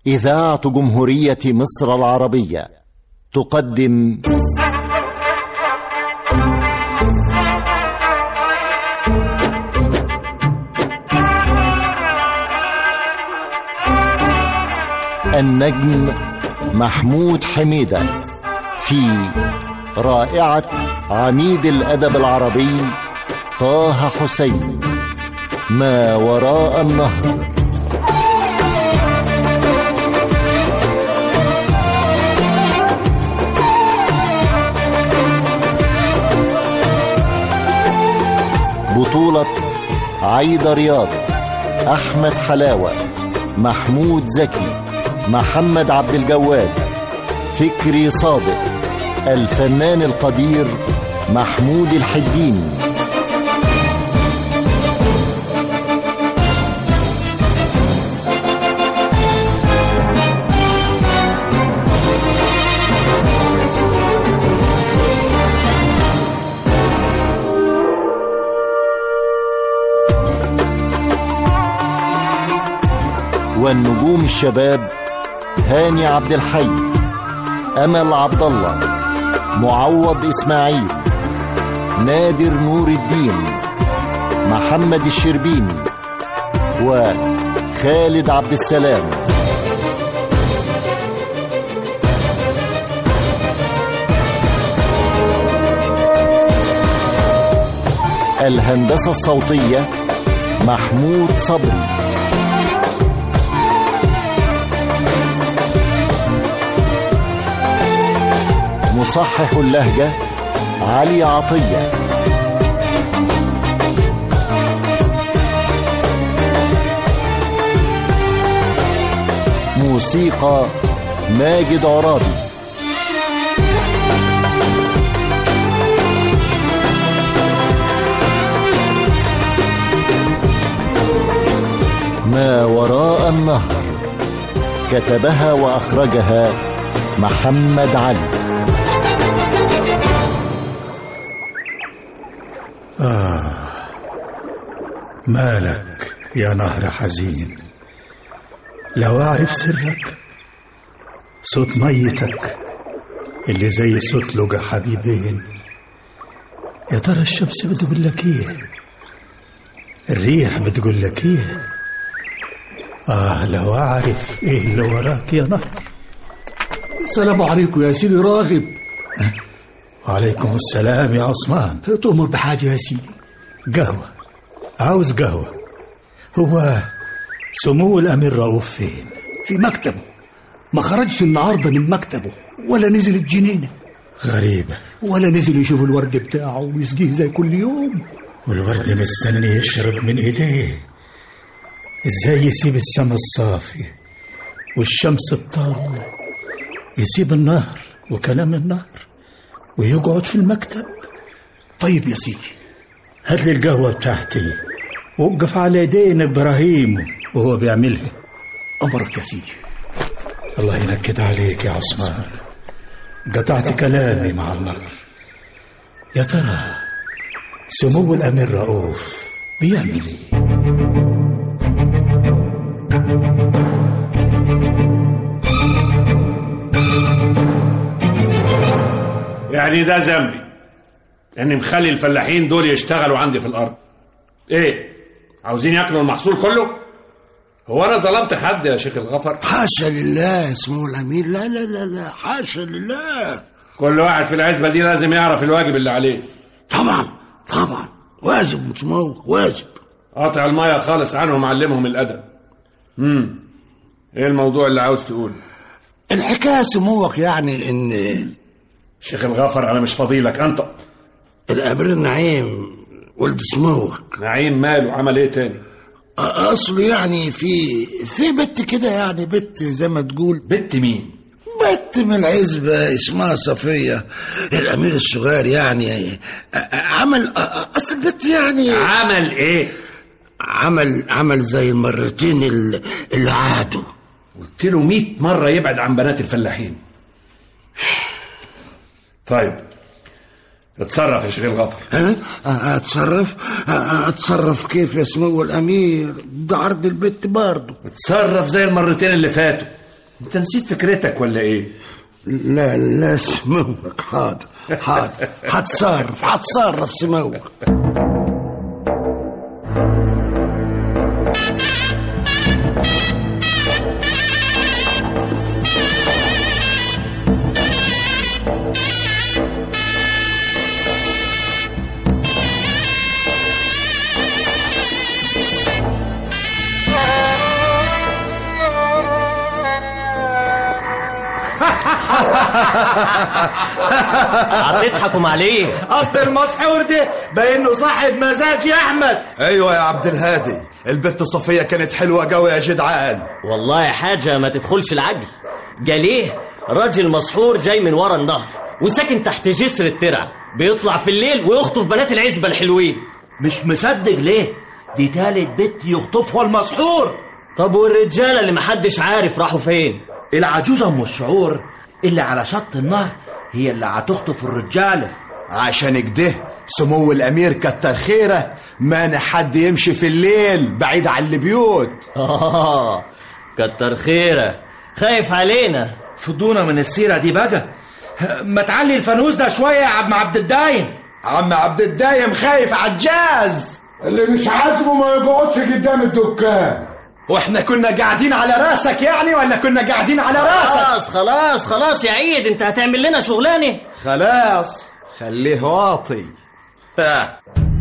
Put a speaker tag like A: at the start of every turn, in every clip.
A: إذاعة جمهورية مصر العربية تقدم النجم محمود حميدة في رائعة عميد الأدب العربي طه حسين ما وراء النهر بطولة عايدة رياض أحمد حلاوة محمود زكي محمد عبد الجواد فكري صادق الفنان القدير محمود الحديني والنجوم الشباب هاني عبد الحي امل عبد الله معوض اسماعيل نادر نور الدين محمد الشربيني وخالد عبد السلام الهندسه الصوتيه محمود صبري مصحح اللهجة علي عطية موسيقى ماجد عرابي ما وراء النهر كتبها وأخرجها محمد علي
B: مالك يا نهر حزين لو أعرف سرك صوت ميتك اللي زي صوت لقى حبيبين يا ترى الشمس بتقول لك ايه الريح بتقول لك ايه آه لو أعرف إيه اللي وراك يا نهر
C: السلام عليكم يا سيدي راغب
B: وعليكم السلام يا عثمان
C: تؤمر بحاجة يا سيدي
B: قهوة عاوز قهوة هو سمو الأمير رؤوف فين
C: في مكتبه ما خرجش النهاردة من مكتبه ولا نزل الجنينة
B: غريبة
C: ولا نزل يشوف الورد بتاعه ويسقيه زي كل يوم
B: والورد مستني يشرب من ايديه ازاي يسيب السما الصافي والشمس الطالة يسيب النهر وكلام النهر ويقعد في المكتب
C: طيب يا سيدي
B: هات لي القهوة بتاعتي وقف على يدين إبراهيم وهو بيعملها
C: أمرك يا سيدي
B: الله ينكد عليك يا عثمان قطعت كلامي مع النهر يا ترى سمو الأمير رؤوف بيعمل ايه
D: يعني ده ذنبي لاني مخلي الفلاحين دول يشتغلوا عندي في الارض ايه عاوزين ياكلوا المحصول كله هو انا ظلمت حد يا شيخ الغفر
E: حاشا لله اسمه الامير لا لا لا لا حاشا لله
D: كل واحد في العزبه دي لازم يعرف الواجب اللي عليه
E: طبعا طبعا واجب مش موت واجب
D: قاطع الميه خالص عنهم وعلمهم الادب امم ايه الموضوع اللي عاوز تقوله
E: الحكايه سموك يعني ان
D: شيخ الغفر انا مش فضيلك انت
E: الامير نعيم ولد سموك
D: نعيم ماله عمل ايه تاني
E: اصله يعني في في بنت كده يعني بنت زي ما تقول
D: بنت مين
E: بنت من العزبة اسمها صفية الأمير الصغير يعني عمل أصل البنت يعني
D: عمل ايه
E: عمل عمل زي المرتين اللي, اللي عادوا
D: قلت له 100 مره يبعد عن بنات الفلاحين طيب اتصرف يا شيخ الغفر
E: ها اتصرف اتصرف كيف يا سمو الامير ده عرض البت برضه
D: اتصرف زي المرتين اللي فاتوا انت نسيت فكرتك ولا ايه
E: لا لا سموك حاضر حاضر هتصرف هتصرف سموك
F: هتضحكوا عليه
C: اصل المسحور ده باينه صاحب مزاج يا احمد
G: ايوه يا عبد الهادي البنت صفية كانت حلوة قوي يا جدعان
F: والله حاجة ما تدخلش العقل جاليه راجل مسحور جاي من ورا النهر وساكن تحت جسر الترع بيطلع في الليل ويخطف بنات العزبة الحلوين
C: مش مصدق ليه دي تالت بنت يخطفها المسحور
F: طب والرجالة اللي محدش عارف راحوا فين
C: العجوزة ام الشعور اللي على شط النهر هي اللي هتخطف الرجالة
G: عشان كده سمو الامير كتر خيره مانع حد يمشي في الليل بعيد عن البيوت
F: آه كتر خيرك خايف علينا
C: فضونا من السيرة دي بقى ما تعلي الفانوس ده شوية يا عم عبد الدايم
G: عم عبد الدايم خايف عجاز
H: اللي مش عاجبه ما يقعدش قدام الدكان
G: واحنا كنا قاعدين على راسك يعني ولا كنا قاعدين على راسك
F: خلاص خلاص خلاص يا عيد انت هتعمل لنا شغلانة
G: خلاص خليه واطي ها.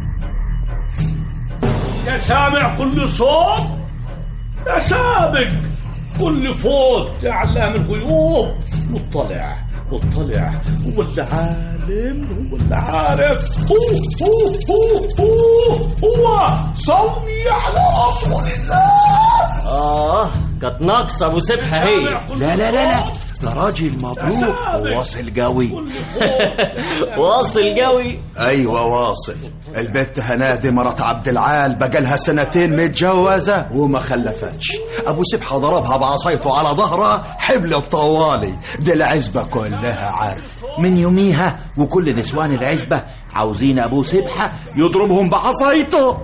D: يا سامع كل صوت يا سابق كل فوت يا علام الغيوب مطلع مطلع هو اللي عالم هو اللي عارف هو هو هو هو هو صلي على رسول الله
F: آه كانت ناقصة أبو سبحة هي
C: لا لا لا لا ده راجل مبروك وواصل قوي
F: واصل قوي
G: ايوه واصل البت هنادي مرات عبد العال بقالها سنتين متجوزه وما خلفتش ابو سبحه ضربها بعصايته على ظهرها حبل الطوالي دي العزبه كلها عارف
C: من يوميها وكل نسوان العزبة عاوزين أبو سبحة يضربهم بعصايته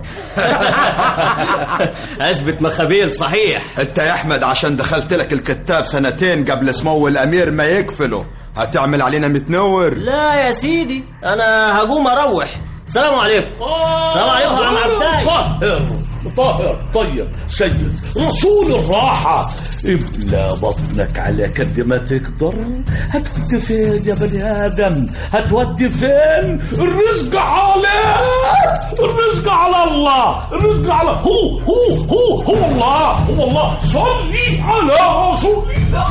F: أثبت مخابيل صحيح
G: انت يا احمد عشان دخلت لك الكتاب سنتين قبل سمو الامير ما يقفله هتعمل علينا متنور
F: لا يا سيدي أنا هقوم أروح السلام عليكم السلام عليكم يا عم عبداي
D: طاهر طاهر طيب سيد رسول الراحة املا بطنك على قد ما تقدر هتودي فين يا بني ادم هتودي فين الرزق عليك الرزق على الله الرزق على هو هو هو هو الله هو الله صلي على رسول الله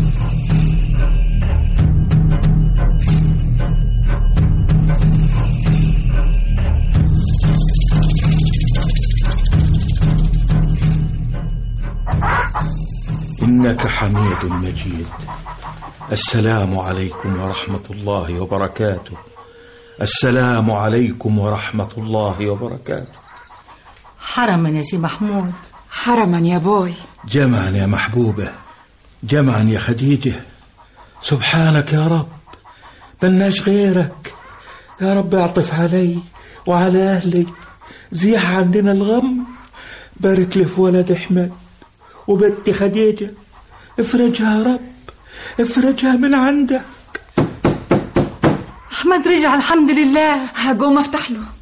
B: إنك حميد مجيد السلام عليكم ورحمة الله وبركاته السلام عليكم ورحمة الله وبركاته
I: حرما يا سي محمود
J: حرما يا بوي
B: جمعا يا محبوبة جمعا يا خديجة سبحانك يا رب بلناش غيرك يا رب اعطف علي وعلى أهلي زيح عندنا الغم بارك لي في ولد أحمد وبنتي خديجة افرجها يا رب افرجها من عندك
I: أحمد رجع الحمد لله
J: هقوم افتح له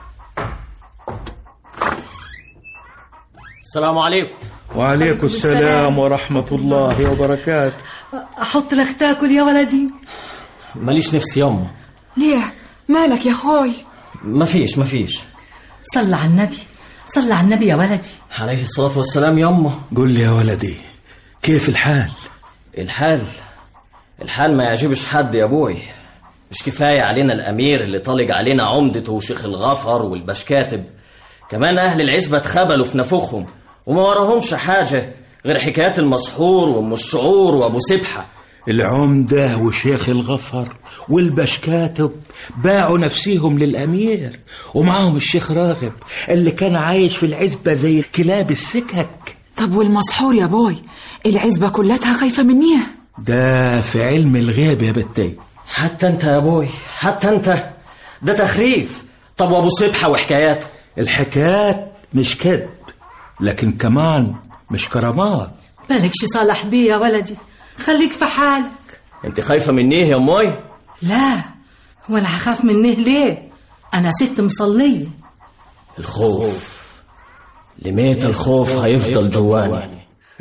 F: السلام عليكم
B: وعليكم السلام ورحمة الله وبركاته
I: أحط لك تاكل يا ولدي
F: ماليش نفسي يما
J: ليه مالك يا خوي
F: مفيش مفيش
I: صلى على النبي صلى على النبي يا ولدي
F: عليه الصلاة والسلام يما
B: قل لي يا ولدي كيف الحال
F: الحال الحال ما يعجبش حد يا ابوي مش كفاية علينا الأمير اللي طالق علينا عمدته وشيخ الغفر والبشكاتب كمان أهل العزبة اتخبلوا في نفوخهم وما وراهمش حاجة غير حكايات المسحور وأم الشعور وأبو سبحة
B: العمدة وشيخ الغفر والبشكاتب باعوا نفسيهم للأمير ومعهم الشيخ راغب اللي كان عايش في العزبة زي كلاب السكك
J: طب والمسحور يا بوي العزبة كلتها خايفة منيه
B: ده في علم الغيب يا بتي
F: حتى أنت يا أبوي حتى أنت ده تخريف طب وأبو سبحة وحكاياته
B: الحكايات مش كذب لكن كمان مش كرامات
I: بالكش صالح بيه يا ولدي خليك في حالك
F: انت خايفة مني يا امي
I: لا هو انا هخاف منه ليه انا ست مصليه
F: الخوف لميت الخوف هيفضل جواني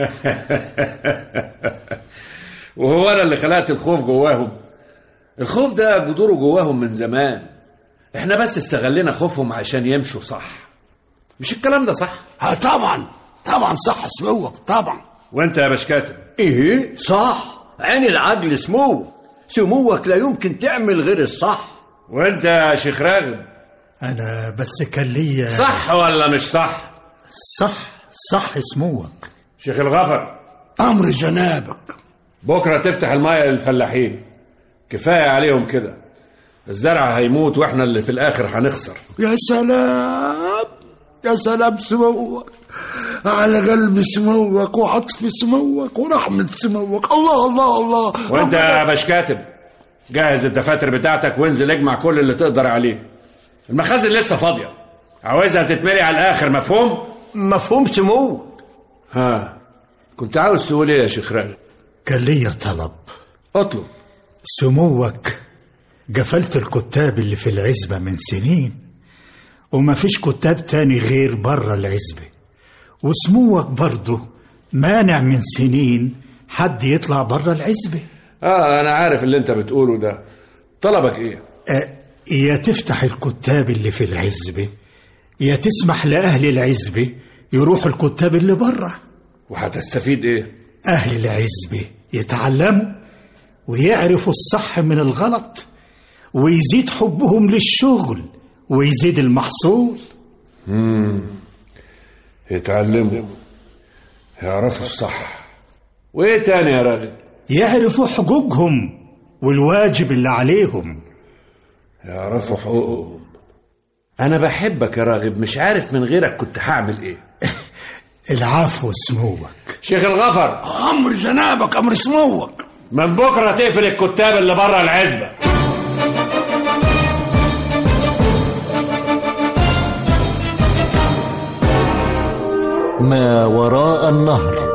K: وهو انا اللي خلقت الخوف جواهم الخوف ده جذوره جواهم من زمان احنا بس استغلينا خوفهم عشان يمشوا صح مش الكلام ده صح
E: ها طبعا طبعا صح سموك طبعا
K: وانت يا بشكاتب
L: ايه صح عين العقل سمو سموك لا يمكن تعمل غير الصح
K: وانت يا شيخ راغب
B: أنا بس كان ليا
K: صح ولا مش صح
B: صح صح سموك
K: شيخ الغفر
E: امر جنابك
K: بكره تفتح المايه للفلاحين كفايه عليهم كده الزرع هيموت واحنا اللي في الاخر هنخسر
E: يا سلام يا سلام سموك على قلب سموك وعطف سموك ورحمة سموك الله الله الله
K: وانت يا بشكاتب جهز الدفاتر بتاعتك وانزل اجمع كل اللي تقدر عليه المخازن لسه فاضيه عاوزها تتملي على الاخر مفهوم
L: مفهوم سمو
K: ها كنت عاوز تقول ايه يا شيخ راغب
B: كان ليا طلب
K: اطلب
B: سموك قفلت الكتاب اللي في العزبة من سنين وما فيش كتاب تاني غير بره العزبة وسموك برضه مانع من سنين حد يطلع بره العزبة
K: اه انا عارف اللي انت بتقوله ده طلبك ايه
B: أه يا تفتح الكتاب اللي في العزبة يا تسمح لأهل العزبة يروحوا الكتاب اللي بره
K: وهتستفيد ايه
B: أهل العزبة يتعلموا ويعرفوا الصح من الغلط ويزيد حبهم للشغل ويزيد المحصول
K: مم. يتعلموا يعرفوا الصح وايه تاني يا راغب
B: يعرفوا حقوقهم والواجب اللي عليهم
K: يعرفوا حقوقهم انا بحبك يا راغب مش عارف من غيرك كنت هعمل ايه
B: العفو سموك
K: شيخ الغفر
E: امر جنابك امر سموك
K: من بكره تقفل الكتاب اللي بره العزبه
A: ما وراء النهر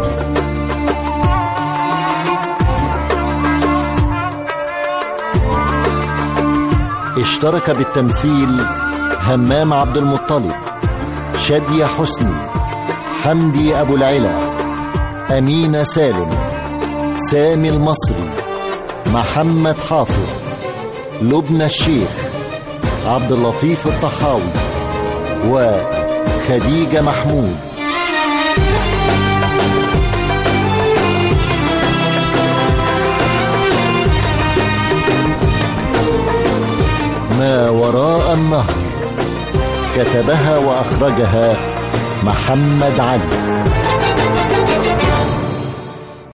A: اشترك بالتمثيل همام عبد المطلب شادية حسني حمدي أبو العلا أمينة سالم سامي المصري محمد حافظ لبنى الشيخ عبد اللطيف الطحاوي وخديجة محمود ما وراء النهر كتبها وأخرجها محمد علي